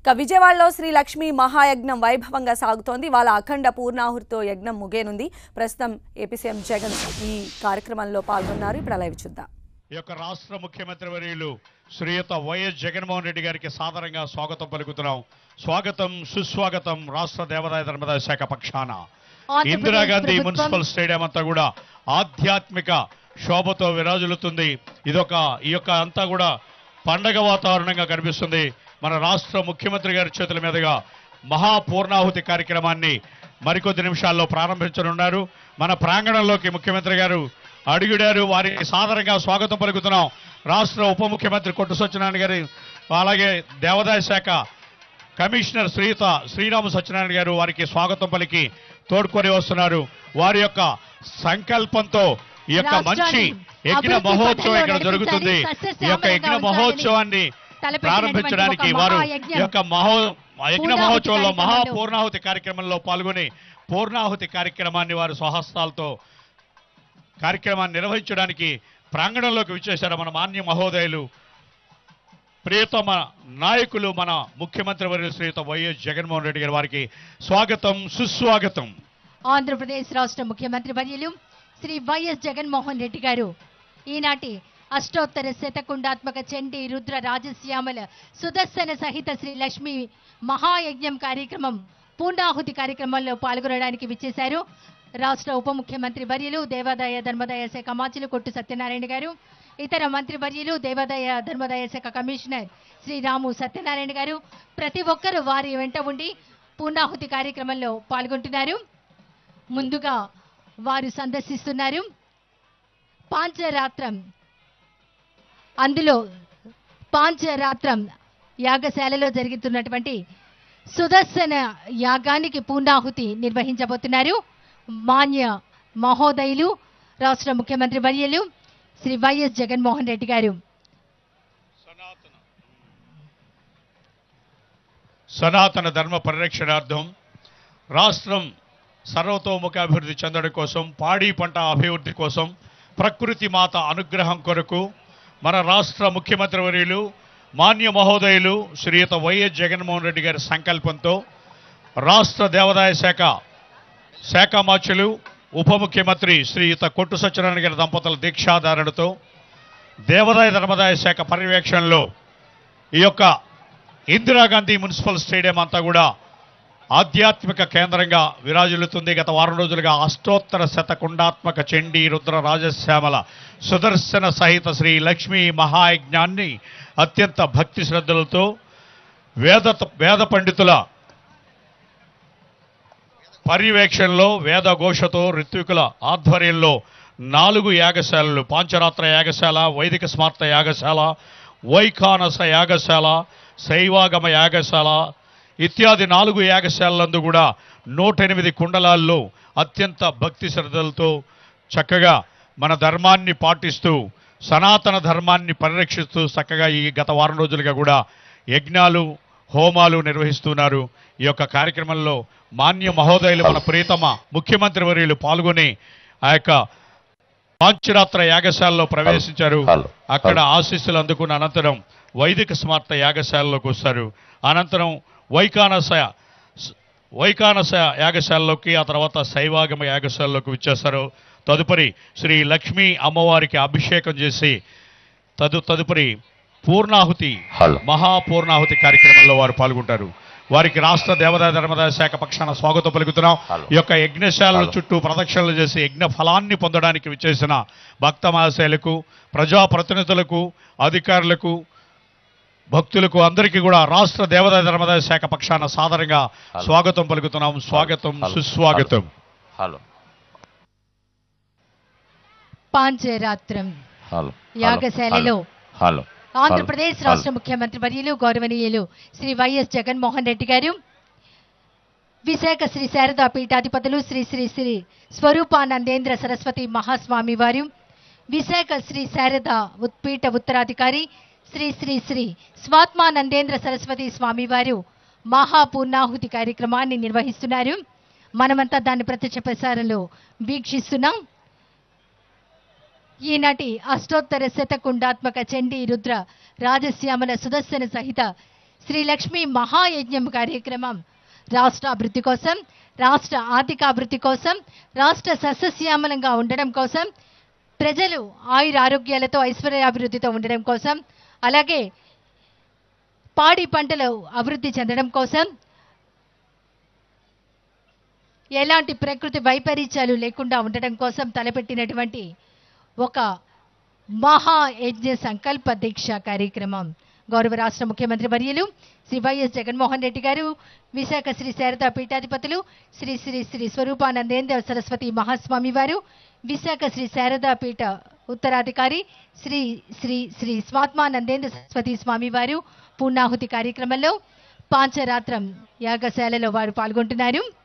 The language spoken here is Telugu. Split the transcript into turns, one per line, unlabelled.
ఇక విజయవాడలో శ్రీ లక్ష్మి మహాయజ్ఞం వైభవంగా సాగుతోంది వాళ్ళ అఖండ పూర్ణాహుతితో యజ్ఞం ముగేనుంది ప్రస్తుతం ఏపీ సీఎం జగన్ ఈ కార్యక్రమంలో పాల్గొన్నారు ఇప్పుడు లైవ్ చూద్దాం
ఈ యొక్క రాష్ట్ర ముఖ్యమంత్రి వర్యులు శ్రీయుత వైఎస్ జగన్మోహన్ రెడ్డి గారికి సాదరంగా స్వాగతం పలుకుతున్నాం స్వాగతం సుస్వాగతం రాష్ట్ర దేవాదాయ ధర్మదాయ శాఖ పక్షాన
ఆంధ్రప్రదేశ్
ఇందిరాగాంధీ
ప్రభుత్వం-
మున్సిపల్ స్టేడియం అంతా కూడా ఆధ్యాత్మిక శోభతో విరాజులుతుంది ఇదొక ఈ యొక్క అంతా కూడా పండగ వాతావరణంగా కనిపిస్తుంది మన రాష్ట్ర ముఖ్యమంత్రి గారి చేతుల మీదుగా మహాపూర్ణాహుతి కార్యక్రమాన్ని మరికొద్ది నిమిషాల్లో ప్రారంభించనున్నారు మన ప్రాంగణంలోకి ముఖ్యమంత్రి గారు అడుగుడారు వారికి సాదరంగా స్వాగతం పలుకుతున్నాం రాష్ట్ర ఉప ముఖ్యమంత్రి కొట్టు సత్యనారాయణ గారి అలాగే దేవాదాయ శాఖ కమిషనర్ శ్రీత శ్రీరామ సత్యనారాయణ గారు వారికి స్వాగతం పలికి తోడ్కొని వస్తున్నారు వారి యొక్క సంకల్పంతో ఈ యొక్క మంచి
రాష్ట్రాన్ని
యజ్ఞ
అభివృద్ధి
మహోత్సవం
పథంలో
ఇక్కడ జరుగుతుంది
నడిపించాలి,
ఈ యొక్క యజ్ఞ
సస్యశ్యామలంగా
మహోత్సవాన్ని
తలపెట్టినటువంటి
ప్రారంభించడానికి
ఒక
వారు
మహాయజ్ఞం.
ఈ యొక్క మహో యజ్ఞ
పూర్ణాహుతి
మహోత్సవంలో
కార్యక్రమంలో
మహాపూర్ణాహుతి కార్యక్రమంలో పాల్గొని పూర్ణాహుతి కార్యక్రమాన్ని వారు స్వహస్తాలతో కార్యక్రమాన్ని నిర్వహించడానికి ప్రాంగణంలోకి విచ్చేశారు మన మాన్య మహోదయులు ప్రియతమ నాయకులు మన ముఖ్యమంత్రి వర్యులు శ్రీయుత వైఎస్ జగన్మోహన్ రెడ్డి గారి వారికి స్వాగతం సుస్వాగతం
ఆంధ్రప్రదేశ్ రాష్ట్ర ముఖ్యమంత్రి వర్యులు శ్రీ వైఎస్ జగన్మోహన్ రెడ్డి గారు ఈనాటి అష్టోత్తర శతకుండాత్మక చండీ రుద్ర రాజశ్యామల సుదర్శన సహిత శ్రీ లక్ష్మి మహాయజ్ఞం కార్యక్రమం పూర్ణాహుతి కార్యక్రమంలో పాల్గొనడానికి విచ్చేశారు రాష్ట్ర ఉప ముఖ్యమంత్రి వర్యులు దేవాదాయ ధర్మదాయ శాఖ మంత్రులు కొట్టు సత్యనారాయణ గారు ఇతర మంత్రి వర్యులు దేవాదాయ ధర్మదాయ శాఖ కమిషనర్ శ్రీ రాము సత్యనారాయణ గారు ప్రతి ఒక్కరూ వారి వెంట ఉండి పూర్ణాహుతి కార్యక్రమంలో పాల్గొంటున్నారు ముందుగా వారు సందర్శిస్తున్నారు పాంచరాత్రం అందులో పాంచరాత్రం యాగశాలలో జరుగుతున్నటువంటి సుదర్శన యాగానికి పూర్ణాహుతి నిర్వహించబోతున్నారు మాన్య మహోదయులు రాష్ట్ర ముఖ్యమంత్రి వర్యులు శ్రీ వైఎస్ జగన్మోహన్ రెడ్డి గారు
సనాతన ధర్మ పరిరక్షణార్థం రాష్ట్రం సర్వతోముఖ అభివృద్ధి చెందడం కోసం పాడి పంట అభివృద్ధి కోసం ప్రకృతి మాత అనుగ్రహం కొరకు మన రాష్ట్ర ముఖ్యమంత్రి వర్యులు మాన్య మహోదయులు శ్రీయుత వైఎస్ జగన్మోహన్ రెడ్డి గారి సంకల్పంతో రాష్ట్ర దేవాదాయ శాఖ శాఖ మార్చులు ఉప ముఖ్యమంత్రి శ్రీయుత కొట్టు సత్యనారాయణ గారి దంపతుల దీక్షాధారణతో దేవాదాయ ధర్మదాయ శాఖ పర్యవేక్షణలో ఈ యొక్క ఇందిరాగాంధీ మున్సిపల్ స్టేడియం అంతా కూడా ఆధ్యాత్మిక కేంద్రంగా విరాజిల్లుతుంది గత వారం రోజులుగా అష్టోత్తర శతకుండాత్మక చండీ రుద్ర రాజశ్యామల సుదర్శన సహిత శ్రీ లక్ష్మీ మహాయజ్ఞాన్ని అత్యంత భక్తి శ్రద్ధలతో వేద వేద పండితుల పర్యవేక్షణలో వేద ఘోషతో ఋత్వికుల ఆధ్వర్యంలో నాలుగు యాగశాలలు పాంచరాత్ర యాగశాల వైదిక స్మార్త యాగశాల వైఖానస యాగశాల శైవాగమ యాగశాల ఇత్యాది నాలుగు యాగశాలలందు కూడా నూట ఎనిమిది కుండలాల్లో అత్యంత భక్తి శ్రద్ధలతో చక్కగా మన ధర్మాన్ని పాటిస్తూ సనాతన ధర్మాన్ని పరిరక్షిస్తూ చక్కగా ఈ గత వారం రోజులుగా కూడా యజ్ఞాలు హోమాలు నిర్వహిస్తున్నారు ఈ యొక్క కార్యక్రమంలో మాన్య మహోదయులు మన ప్రియతమ ముఖ్యమంత్రి వర్యులు పాల్గొని ఆ యొక్క పాంచరాత్ర యాగశాలలో ప్రవేశించారు
హలో.
అక్కడ ఆశీస్సులు అందుకున్న అనంతరం వైదిక స్మార్త యాగశాలలోకి వస్తారు అనంతరం వైకానస వైకానస యాగశాలలోకి ఆ తర్వాత శైవాగమ యాగశాలలోకి వచ్చేస్తారు తదుపరి శ్రీ లక్ష్మీ అమ్మవారికి అభిషేకం చేసి తదు తదుపరి పూర్ణాహుతి
హలో.
మహాపూర్ణాహుతి కార్యక్రమంలో వారు పాల్గొంటారు వారికి రాష్ట్ర దేవాదాయ ధర్మదాయ శాఖ పక్షాన స్వాగతం పలుకుతున్నాం
హలో.
ఈ యొక్క యజ్ఞశాలల
హలో.
చుట్టూ ప్రదక్షిణలు చేసి యజ్ఞ ఫలాన్ని పొందడానికి విచ్చేసిన భక్త మహాశయులకు ప్రజాప్రతినిధులకు అధికారులకు భక్తులకు అందరికీ కూడా రాష్ట్ర దేవాదాయ ధర్మదాయ శాఖ పక్షాన సాదరంగా
హలో.
స్వాగతం పలుకుతున్నాం స్వాగతం
హలో.
సుస్వాగతం
హలో
పాంచరాత్రం
హలో
యాగశాలలో
హలో
ఆంధ్రప్రదేశ్
హలో.
రాష్ట్ర ముఖ్యమంత్రి వర్యులు గౌరవనీయులు శ్రీ వైఎస్ జగన్మోహన్ రెడ్డి గారు విశాఖ శ్రీ శారదా పీఠాధిపతులు శ్రీ శ్రీ శ్రీ స్వరూపానందేంద్ర సరస్వతి మహాస్వామి వారు విశాఖ శ్రీ శారద ఉత్పీఠ ఉత్తరాధికారి శ్రీ శ్రీ శ్రీ స్వాత్మానందేంద్ర సరస్వతి స్వామి వారు మహాపూర్ణాహుతి కార్యక్రమాన్ని నిర్వహిస్తున్నారు మనమంతా దాన్ని ప్రత్యక్ష ప్రసారంలో వీక్షిస్తున్నాం ఈనాటి అష్టోత్తర శతకుండాత్మక చండీ రుద్ర రాజశ్యామల సుదర్శన సహిత శ్రీ లక్ష్మీ మహాయజ్ఞం కార్యక్రమం రాష్ట్ర అభివృద్ధి కోసం రాష్ట్ర ఆర్థికాభివృద్ధి కోసం రాష్ట్ర సస్యశ్యామలంగా ఉండడం కోసం ప్రజలు ఆయుర ఆరోగ్యాలతో ఐశ్వర్యాభివృద్ధితో ఉండడం కోసం అలాగే పాడి పంటలు అభివృద్ధి చెందడం కోసం ఎలాంటి ప్రకృతి వైపరీత్యాలు లేకుండా ఉండడం కోసం తలపెట్టినటువంటి ఒక మహా యజ్ఞ సంకల్ప దీక్ష కార్యక్రమం గౌరవ రాష్ట్ర ముఖ్యమంత్రి వర్యులు శ్రీ వైఎస్ జగన్మోహన్ రెడ్డి గారు విశాఖ శ్రీ శారదా పీఠాధిపతులు శ్రీ శ్రీ శ్రీ స్వరూపానందేంద్ర సరస్వతి మహాస్వామి వారు విశాఖ శ్రీ శారదా పీఠ ఉత్తరాధికారి శ్రీ శ్రీ శ్రీ స్వాత్మానందేంద్ర సరస్వతి స్వామి వారు పూర్ణాహుతి కార్యక్రమంలో పాంచరాత్రం యాగశాలలో వారు పాల్గొంటున్నారు